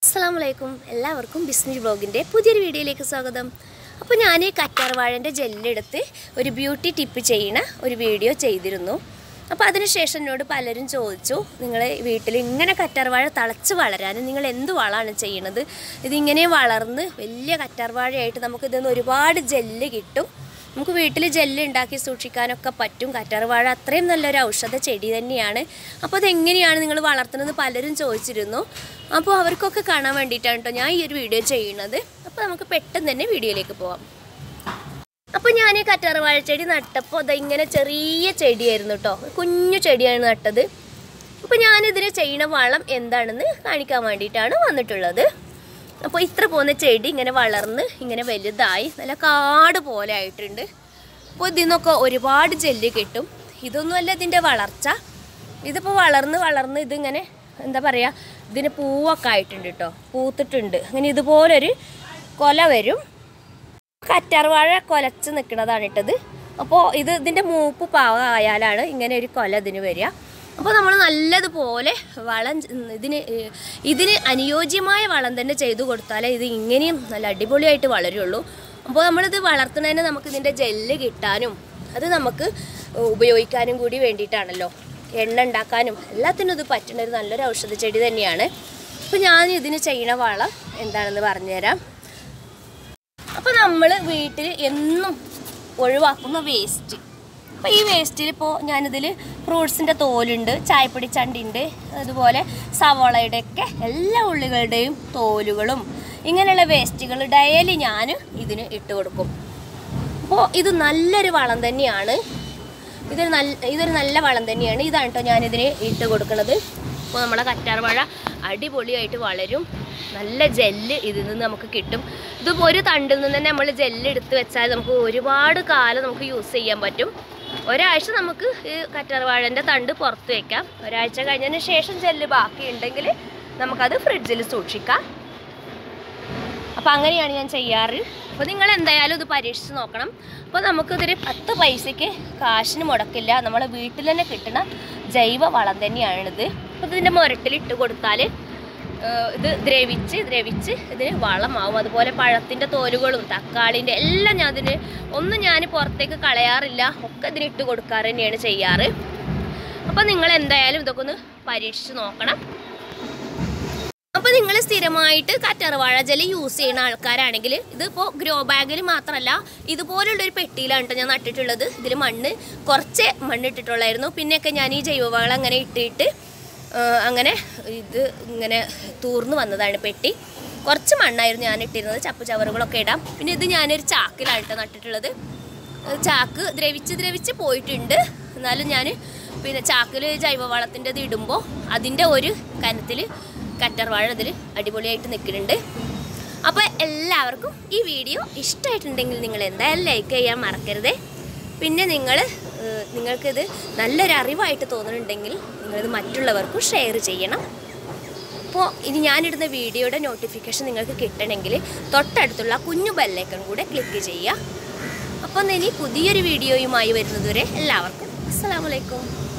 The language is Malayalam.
അസ്സാം വലൈക്കും എല്ലാവർക്കും ബിസ്നസ് ബ്ലോഗിൻ്റെ പുതിയൊരു വീഡിയോയിലേക്ക് സ്വാഗതം അപ്പോൾ ഞാൻ കറ്റാർവാഴൻ്റെ ജെല്ലെടുത്ത് ഒരു ബ്യൂട്ടി ടിപ്പ് ചെയ്യണ ഒരു വീഡിയോ ചെയ്തിരുന്നു അപ്പോൾ അതിനുശേഷം എന്നോട് പലരും ചോദിച്ചു നിങ്ങൾ വീട്ടിൽ ഇങ്ങനെ കറ്റാർവാഴ തളച്ച് വളരാൻ നിങ്ങൾ എന്ത് വളമാണ് ചെയ്യണത് ഇതിങ്ങനെ വളർന്ന് വലിയ കറ്റാർവാഴയായിട്ട് നമുക്ക് ഇതിൽ നിന്ന് ഒരുപാട് ജെല്ല് കിട്ടും നമുക്ക് വീട്ടിൽ ജെല്ല് ഉണ്ടാക്കി സൂക്ഷിക്കാനൊക്കെ പറ്റും കറ്റാർവാഴ അത്രയും നല്ലൊരു ഔഷധ ചെടി തന്നെയാണ് അപ്പോൾ അതെങ്ങനെയാണ് നിങ്ങൾ വളർത്തുന്നത് പലരും ചോദിച്ചിരുന്നു അപ്പോൾ അവർക്കൊക്കെ കാണാൻ വേണ്ടിയിട്ടാണ് കേട്ടോ ഞാൻ ഈ ഒരു വീഡിയോ ചെയ്യുന്നത് അപ്പോൾ നമുക്ക് പെട്ടെന്ന് തന്നെ വീഡിയോയിലേക്ക് പോവാം അപ്പോൾ ഞാൻ ഈ കറ്റാർവാഴ ചെടി നട്ടപ്പോൾ അത് ഇങ്ങനെ ചെറിയ ചെടിയായിരുന്നു കേട്ടോ കുഞ്ഞു ചെടിയാണ് നട്ടത് അപ്പോൾ ഞാനിതിന് ചെയ്യുന്ന വളം എന്താണെന്ന് കാണിക്കാൻ വേണ്ടിയിട്ടാണ് വന്നിട്ടുള്ളത് അപ്പോൾ ഇത്ര പോകുന്ന ചെടി ഇങ്ങനെ വളർന്ന് ഇങ്ങനെ വലുതായി നല്ല കാട് പോലെ ആയിട്ടുണ്ട് അപ്പോൾ ഇതിൽ നിന്നൊക്കെ ഒരുപാട് ജെല്ല് കിട്ടും ഇതൊന്നുമല്ല ഇതിൻ്റെ വളർച്ച ഇതിപ്പോൾ വളർന്ന് വളർന്ന് ഇതിങ്ങനെ എന്താ പറയുക ഇതിന് പൂവൊക്കെ ആയിട്ടുണ്ട് കേട്ടോ പൂത്തിട്ടുണ്ട് അങ്ങനെ ഇതുപോലൊരു കൊല വരും കറ്റാർവാഴ കൊലച്ച് നിൽക്കുന്നതാണ് ഇട്ടത് അപ്പോൾ ഇത് ഇതിൻ്റെ മൂപ്പ് പാകമായാലാണ് ഇങ്ങനെ ഒരു കൊല ഇതിന് വരിക അപ്പോൾ നമ്മൾ നല്ലതുപോലെ വളം ചെ- ഇതിന് ഏഹ് ഇതിന് അനുയോജ്യമായ വളം തന്നെ ചെയ്തു കൊടുത്താലേ ഇത് ഇങ്ങനെയും നല്ല അടിപൊളിയായിട്ട് വളരുള്ളൂ അപ്പോൾ നമ്മളിത് വളർത്തുന്നതിന് നമുക്ക് ഇതിൻ്റെ ജെല്ല് കിട്ടാനും അത് നമുക്ക് ഉപയോഗിക്കാനും കൂടി വേണ്ടിയിട്ടാണല്ലോ എണ്ണ ഉണ്ടാക്കാനും എല്ലാത്തിനും ഇത് പറ്റുന്ന ഒരു നല്ലൊരു ഔഷധ ചെടി തന്നെയാണ് അപ്പോൾ ഞാൻ ഇതിന് ചെയ്യണ വളം എന്താണെന്ന് പറഞ്ഞുതരാം അപ്പോൾ നമ്മൾ വീട്ടിൽ എന്നും ഒഴിവാക്കുന്ന വേസ്റ്റ് അപ്പോൾ ഈ വേസ്റ്റിൽ ഇപ്പോൾ ഞാനിതിൽ ഫ്രൂട്ട്സിൻ്റെ തോലുണ്ട് ചായപ്പൊടി ചണ്ടിണ്ട് അതുപോലെ സവോളയുടെ ഒക്കെ എല്ലാ ഉള്ളികളുടെയും തോലുകളും ഇങ്ങനെയുള്ള വേസ്റ്റുകൾ ഡെയിലി ഞാൻ ഇതിന് ഇട്ട് കൊടുക്കും അപ്പോൾ ഇത് നല്ലൊരു വളം തന്നെയാണ് ഇതൊരു നല്ല ഇതൊരു നല്ല വളം തന്നെയാണ് ഇതാണ് കേട്ടോ ഞാനിതിന് ഇട്ട് കൊടുക്കുന്നത് അപ്പോൾ നമ്മളെ കറ്റാർവാഴ അടിപൊളിയായിട്ട് വളരും നല്ല ജെല്ല് ഇതിൽ നിന്ന് നമുക്ക് കിട്ടും ഇതിപ്പോൾ ഒരു തണ്ടിൽ നിന്ന് തന്നെ നമ്മൾ ജെല്ല് എടുത്ത് വെച്ചാൽ നമുക്ക് ഒരുപാട് കാലം നമുക്ക് യൂസ് ചെയ്യാൻ പറ്റും ഒരാഴ്ച നമുക്ക് ഈ കറ്റാർവാഴൻ്റെ തണ്ട് പുറത്ത് വെക്കാം ഒരാഴ്ച കഴിഞ്ഞതിന് ശേഷം ജെല്ല് ബാക്കി ഉണ്ടെങ്കിൽ നമുക്കത് ഫ്രിഡ്ജിൽ സൂക്ഷിക്കാം അപ്പോൾ അങ്ങനെയാണ് ഞാൻ ചെയ്യാറ് അപ്പോൾ നിങ്ങൾ എന്തായാലും ഇത് പരീക്ഷിച്ച് നോക്കണം അപ്പോൾ നമുക്കിതൊരു പത്ത് പൈസയ്ക്ക് കാശിന് മുടക്കില്ല നമ്മളെ വീട്ടിൽ തന്നെ കിട്ടുന്ന ജൈവ വളം തന്നെയാണിത് അപ്പോൾ ഇതിൻ്റെ മുരട്ടിലിട്ട് കൊടുത്താൽ ഏഹ്, ഇത് ദ്രവിച്ച് ദ്രവിച്ച് ഇതിന് വളമാവും അതുപോലെ പഴത്തിൻ്റെ തോലുകളും തക്കാളിൻ്റെ എല്ലാം ഞാൻ അതിന് ഒന്നും ഞാൻ പുറത്തേക്ക് കളയാറില്ല ഒക്കെ ഇതിന് ഇട്ട് കൊടുക്കാറ് തന്നെയാണ് ചെയ്യാറ് അപ്പോൾ നിങ്ങൾ എന്തായാലും ഇതൊക്കെ ഒന്ന് പരീക്ഷിച്ച് നോക്കണം അപ്പോൾ നിങ്ങൾ സ്ഥിരമായിട്ട് കറ്റർവാഴ ജലം യൂസ് ചെയ്യുന്ന ആൾക്കാരാണെങ്കിൽ ഇതിപ്പോൾ ഗ്രോ ബാഗിൽ മാത്രമല്ല ഇതുപോലുള്ള ഒരു പെട്ടിയിലാണ് കേട്ടോ ഞാൻ നട്ടിട്ടുള്ളത് ഇതിൽ മണ്ണ് കുറച്ച് മണ്ണ് ഇട്ടിട്ടുള്ളായിരുന്നു പിന്നെയൊക്കെ ഞാൻ ഈ ജൈവവളം അങ്ങനെ ഇട്ടിട്ട് ആ, അങ്ങനെ ഇത് ഇങ്ങനെ തൂർന്നു വന്നതാണ് പെട്ടി കുറച്ച് മണ്ണായിരുന്നു ഞാൻ ഇട്ടിരുന്നത് ചപ്പ് ചവറുകളൊക്കെ ഇടാം പിന്നെ ഇത് ഞാനൊരു ചാക്കിലാണ് കേട്ടോ നട്ടിട്ടുള്ളത് ചാക്ക് ദ്രവിച്ച് ദ്രവിച്ച് പോയിട്ടുണ്ട് എന്നാലും ഞാൻ പിന്നെ ചാക്കിൽ ജൈവവളത്തിൻ്റെ ഇത് ഇടുമ്പോൾ അതിൻ്റെ ഒരു കനത്തിൽ കറ്റർവാഴ ഇതിൽ അടിപൊളിയായിട്ട് നിൽക്കുന്നുണ്ട് അപ്പോൾ എല്ലാവർക്കും ഈ വീഡിയോ ഇഷ്ടമായിട്ടുണ്ടെങ്കിൽ നിങ്ങൾ എന്തായാലും ലൈക്ക് ചെയ്യാൻ മറക്കരുതേ പിന്നെ നിങ്ങൾ നിങ്ങൾക്കിത് നല്ലൊരു അറിവായിട്ട് തോന്നുന്നുണ്ടെങ്കിൽ നിങ്ങളിത് മറ്റുള്ളവർക്കും ഷെയർ ചെയ്യണം അപ്പോൾ ഇനി ഞാനിടുന്ന വീഡിയോയുടെ നോട്ടിഫിക്കേഷൻ നിങ്ങൾക്ക് കിട്ടണമെങ്കിൽ തൊട്ടടുത്തുള്ള കുഞ്ഞു ബെല്ലൈക്കൺ കൂടെ ക്ലിക്ക് ചെയ്യുക അപ്പം ഇനി പുതിയൊരു വീഡിയോയുമായി വരുന്നതുവരെ എല്ലാവർക്കും അസ്സലാമലൈക്കും